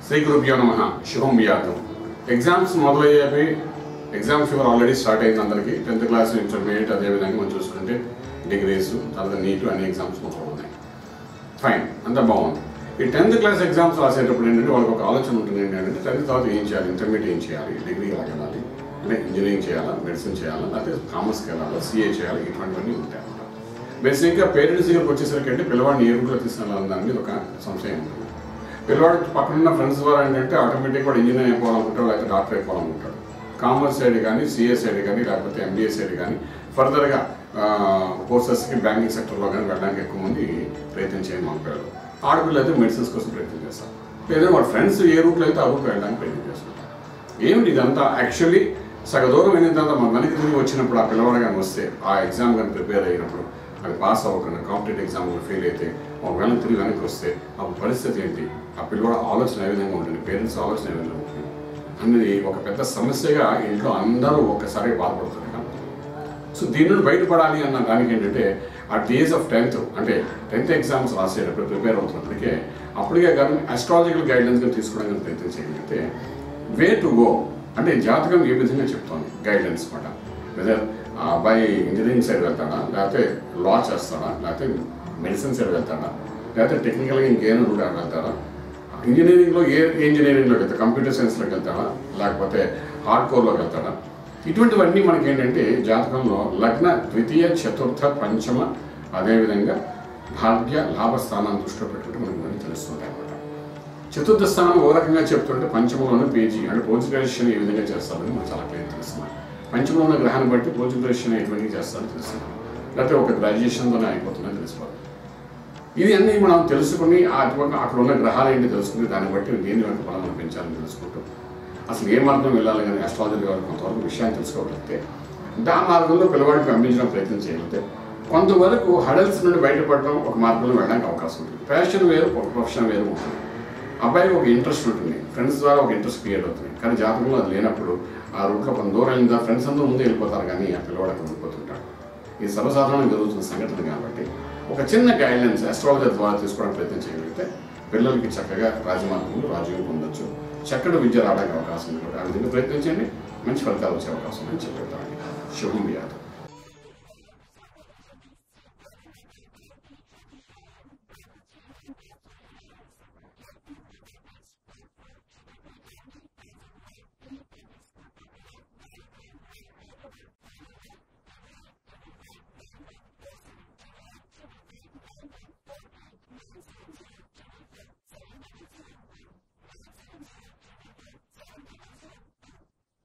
శ్రీ గురుభ్యో నమ శుభం వ్యాతం ఎగ్జామ్స్ మొదలయ్యేవి ఎగ్జామ్ ఫీవర్ ఆల్రెడీ స్టార్ట్ అయింది అందరికీ టెన్త్ క్లాస్ ఇంటర్మీడియట్ అదేవిధంగా మనం చూసుకుంటే డిగ్రీస్ తర్వాత నీట్ అన్ని ఎగ్జామ్స్ మొదలవున్నాయి ఫైన్ అంతా బాగుంది ఈ టెన్త్ క్లాస్ ఎగ్జామ్స్ రాసేటప్పుడు ఏంటంటే వాళ్ళకి ఒక ఆలోచన ఉంటుంది ఏంటంటే టెన్త్ తర్వాత ఏం చేయాలి ఇంటర్మీడియట్ ఏం చేయాలి డిగ్రీ ఎలా వెళ్ళాలి అంటే ఇంజనీరింగ్ చేయాలా మెడిసిన్ చేయాలా లేకపోతే కామర్స్కి వెళ్ళాలా సిఏ చేయాలి ఇటువంటివన్నీ ఉంటాయి అన్నమాట బేసిక్గా పేరెంట్స్ దగ్గరకు వచ్చేసరికి అంటే పిల్లవాడిని ఏ రూట్లో తీసుకెళ్ళాలని దాని మీద ఒక సంశయం ఉంటుంది పిల్లవాడు పక్కనున్న ఫ్రెండ్స్ ద్వారా ఏంటంటే ఆటోమేటిక్ వాడు ఇంజనీర్ అయిపోవాలనుకుంటాడు లేకపోతే డాక్టర్ అయిపోవాలనుకుంటాడు కామర్స్ సైడ్ కానీ సిఏ సైడ్ కానీ లేకపోతే ఎంబీఏ సైడ్ కానీ ఫర్దర్గా కోర్సెస్కి బ్యాంకింగ్ సెక్టర్లో కానీ వెళ్ళడానికి ఎక్కువ మంది ప్రయత్నం చేయడం మన పిల్లలు ఆడపిల్లలు అయితే మెడిసిన్స్ కోసం ప్రయత్నం చేస్తారు లేదా వాడు ఫ్రెండ్స్ ఏ రూట్లో అయితే ఆ రూట్లో వెళ్ళడానికి ప్రయత్నం చేస్తుంటారు ఏమిటి ఇదంతా యాక్చువల్లీ సగ దూరం అయిన తర్వాత మన వెనక్కి తిరిగి వచ్చినప్పుడు ఆ పిల్లవాడు కానీ వస్తే ఆ ఎగ్జామ్ కానీ ప్రిపేర్ అయినప్పుడు అది పాస్ అవ్వకుండా కాంపిటేటివ్ ఎగ్జామ్లో ఫెయిల్ అయితే ఒకవేళ తిరిగి వెనక్కి వస్తే ఆ పరిస్థితి ఏంటి ఆ పిల్లవాడు ఆలోచన ఏ విధంగా ఉంటుంది పేరెంట్స్ ఆలోచన ఏ విధంగా ఉంటుంది అన్నది ఒక పెద్ద సమస్యగా ఇంట్లో అందరూ ఒక్కసారి బాధపడుతున్నారు సో దీని నుండి బయటపడాలి అన్న దానికి ఏంటంటే ఆ డేస్ ఆఫ్ టెన్త్ అంటే టెన్త్ ఎగ్జామ్స్ రాసేటప్పుడు ప్రిపేర్ అవుతున్నప్పటికే అప్పటికే కానీ అస్ట్రాలజికల్ గైడ్లైన్స్ కానీ తీసుకోవడానికి ప్రయత్నం చేయగలిగితే వే టు గో అంటే జాతకం ఏ విధంగా చెప్తోంది గైడ్లైన్స్ మాట వెదర్ ఆ అబ్బాయి ఇంజనీరింగ్ సైడ్ వెళ్తాడా లేకపోతే లా చేస్తాడా లేకపోతే మెడిసిన్ సైడ్ వెళ్తాడా లేకపోతే టెక్నికల్గా ఇంకేమైనా రూట్ వెళ్తాడా ఇంజనీరింగ్లో ఏ ఏ ఇంజనీరింగ్లోకి వెళ్తాడు కంప్యూటర్ సైన్స్లోకి వెళ్తాడా లేకపోతే హార్డ్ కోర్లోకి వెళ్తాడా ఇటువంటివన్నీ మనకి ఏంటంటే జాతకంలో లగ్న ద్వితీయ చతుర్థ పంచమ అదేవిధంగా భాగ్య లాభ స్థానాన్ని దృష్టిలో పెట్టుకుంటే మనకి ఇవన్నీ తెలుస్తుంటాయి అన్నమాట చతుర్థ స్థానం ఓ రకంగా చెప్తుంటే పంచమంలోనే పేజీ అంటే పోస్ట్ గ్రాడ్యుయేషన్ ఏ విధంగా చేస్తారని మనకు చాలా క్లియర్ తెలుస్తుంది పంచమంలో ఉన్న గ్రహాన్ని బట్టి పోస్ట్ గ్రాడ్యుయేషన్ ఎటువంటి చేస్తారో తెలుస్తుంది లేకపోతే ఒక గ్రాడ్యుయేషన్తోనే అయిపోతుందని తెలిసిపోతుంది ఇది అన్నీ మనం తెలుసుకుని అటువంటి అక్కడ ఉన్న గ్రహాలు ఏంటి తెలుసుకుని దాన్ని బట్టి దేని వరకు బలం మనం పెంచాలని తెలుసుకుంటూ అసలు ఏ మార్గం వెళ్ళాలి కానీ అస్ట్రాలజీ గారు కొంతవరకు విషయాన్ని తెలుసుకోగలిగితే ఆ మార్గంలో పిల్లవాడికి పంపించడం ప్రయత్నం చేయగలిగితే కొంతవరకు హడల్స్ నుండి బయటపడడం ఒక మార్గంలో వెళ్ళడానికి అవకాశం ఉంటుంది ప్యాషన్ వేరు ఒక ప్రొఫెషన్ వేరు ఉంటుంది అబ్బాయికి ఒక ఇంట్రెస్ట్ ఉంటుంది ఫ్రెండ్స్ ద్వారా ఒక ఇంట్రెస్ట్ క్రియేట్ అవుతుంది కానీ జాతకంలో అది లేనప్పుడు ఆ రూట్లో కొంత దూరం వెళ్ళిన ఫ్రెండ్స్ అందరూ ముందే వెళ్ళిపోతారు కానీ ఆ పిల్లవాడు అక్కడ ఉండిపోతుంటాడు ఇది సర్వసాధారణంగా జరుగుతున్న సంఘటన కాబట్టి ఒక చిన్న గైడ్లైన్స్ అస్ట్రాలజర్ ద్వారా తీసుకోవడానికి ప్రయత్నం చేయగలిగితే పిల్లలకి చక్కగా రాజమార్గంలో రాజీవం పొందొచ్చు చక్కటి విద్య రావడానికి అవకాశం ఉంది కాబట్టి ఆ విధంగా ప్రయత్నించండి మంచి ఫలితాలు వచ్చే అవకాశం అని చెప్పగలుగుతామండి శుభం వ్యాధం